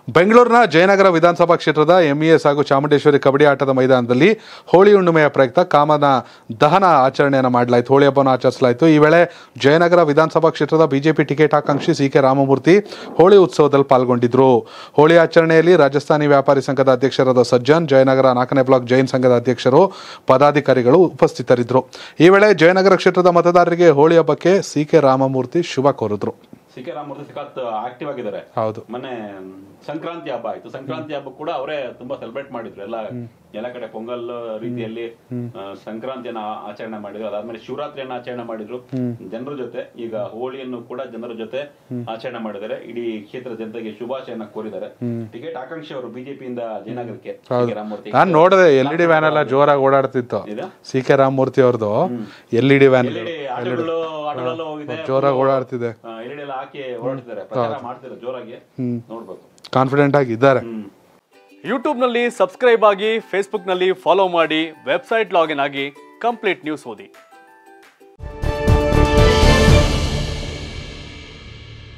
ಬೆಂಗಳೂರಿನ ಜಯನಗರ ವಿಧಾನಸಭಾ ಕ್ಷೇತ್ರದ ಎಂಇಎಸ್ ಹಾಗೂ ಚಾಮುಂಡೇಶ್ವರಿ ಕಬಡ್ಡಿ ಆಟದ ಮೈದಾನದಲ್ಲಿ ಹೋಳಿ ಹುಣ್ಣಿಮೆಯ ಪ್ರಯುಕ್ತ ಕಾಮನ ದಹನ ಆಚರಣೆಯನ್ನು ಮಾಡಲಾಯಿತು ಹೋಳಿ ಹಬ್ಬವನ್ನು ಆಚರಿಸಲಾಯಿತು ಈ ವೇಳೆ ಜಯನಗರ ವಿಧಾನಸಭಾ ಕ್ಷೇತ್ರದ ಬಿಜೆಪಿ ಟಿಕೆಟ್ ಆಕಾಂಕ್ಷಿ ಸಿ ಕೆ ರಾಮಮೂರ್ತಿ ಹೋಳಿ ಉತ್ಸವದಲ್ಲಿ ಪಾಲ್ಗೊಂಡಿದ್ರು ಹೋಳಿ ಆಚರಣೆಯಲ್ಲಿ ರಾಜಸ್ಥಾನಿ ವ್ಯಾಪಾರಿ ಸಂಘದ ಅಧ್ಯಕ್ಷರಾದ ಸಜ್ಜನ್ ಜಯನಗರ ನಾಲ್ಕನೇ ಬ್ಲಾಕ್ ಜೈನ್ ಸಂಘದ ಅಧ್ಯಕ್ಷರು ಪದಾಧಿಕಾರಿಗಳು ಉಪಸ್ಥಿತರಿದ್ದರು ಈ ವೇಳೆ ಜಯನಗರ ಕ್ಷೇತ್ರದ ಮತದಾರರಿಗೆ ಹೋಳಿ ಹಬ್ಬಕ್ಕೆ ಸಿ ಕೆ ರಾಮಮೂರ್ತಿ ಶುಭ ಕೋರಿದ್ರು ಸಿ ಕೆ ರಾಮಮೂರ್ತಿ ಸಿಕ್ಕಾತ್ ಆಕ್ಟಿವ್ ಆಗಿದ್ದಾರೆ ಹೌದು ಮೊನ್ನೆ ಸಂಕ್ರಾಂತಿ ಹಬ್ಬ ಆಯ್ತು ಸಂಕ್ರಾಂತಿ ಹಬ್ಬ ಕೂಡ ಅವರೇ ತುಂಬಾ ಸೆಲೆಬ್ರೇಟ್ ಮಾಡಿದ್ರು ಎಲ್ಲ ಎಲ್ಲ ಕಡೆ ಪೊಂಗಲ್ ರೀತಿಯಲ್ಲಿ ಆ, ಸಂಕ್ರಾಂತಿಯನ್ನ ಆಚರಣೆ ಮಾಡಿದ್ರು ಅದಾದ್ಮೇಲೆ ಶಿವರಾತ್ರಿಯನ್ನ ಆಚರಣೆ ಮಾಡಿದ್ರು ಜನರ ಜೊತೆ ಈಗ ಹೋಳಿಯನ್ನು ಕೂಡ ಜನರ ಜೊತೆ ಆಚರಣೆ ಮಾಡಿದ್ದಾರೆ ಇಡೀ ಕ್ಷೇತ್ರ ಜನತೆಗೆ ಶುಭಾಶಯನ ಕೋರಿದ್ದಾರೆ ಟಿಕೆಟ್ ಆಕಾಂಕ್ಷಿ ಅವರು ಬಿಜೆಪಿಯಿಂದ ಜಯನಗರಕ್ಕೆ ಸಿ ಕೆ ರಾಮಮೂರ್ತಿ ನಾನು ನೋಡಿದೆ ಎಲ್ ಇ ಡಿ ವ್ಯಾನ್ ಎಲ್ಲ ಜೋರಾಗಿ ಓಡಾಡ್ತಿತ್ತು ಇದು? ಸಿ ಕೆ ರಾಮಮೂರ್ತಿ ಅವ್ರದ್ದು ಎಲ್ ಇ ಡಿ ವ್ಯಾನ್ ಎಲ್ಲೆಡೆ ಆಟೋಗಳು ಆಟೋಗಳೆಲ್ಲ ಹೋಗಿದೆ ಜೋರಾಗಿ ಓಡಾಡ್ತಿದೆ ಎಲ್ಲೆಡೆ ಎಲ್ಲ ಹಾಕಿ ಓಡಾಡ್ತಿದ್ದಾರೆ ಪ್ರಚಾರ ಮಾಡ್ತಿದ್ದಾರೆ ಜೋರಾಗಿ ನೋಡ್ಬೇಕು ಕಾನ್ಫಿಡೆಂಟ್ ಆಗಿ ಇದ್ದಾರೆ ಹ್ಮ್ ಯೂಟ್ಯೂಬ್ನಲ್ಲಿ ಸಬ್ಸ್ಕ್ರೈಬ್ ಆಗಿ ಫೇಸ್ಬುಕ್ನಲ್ಲಿ ಫಾಲೋ ಮಾಡಿ ವೆಬ್ಸೈಟ್ ಲಾಗಿನ್ ಆಗಿ ಕಂಪ್ಲೀಟ್ ನ್ಯೂಸ್ ಓದಿ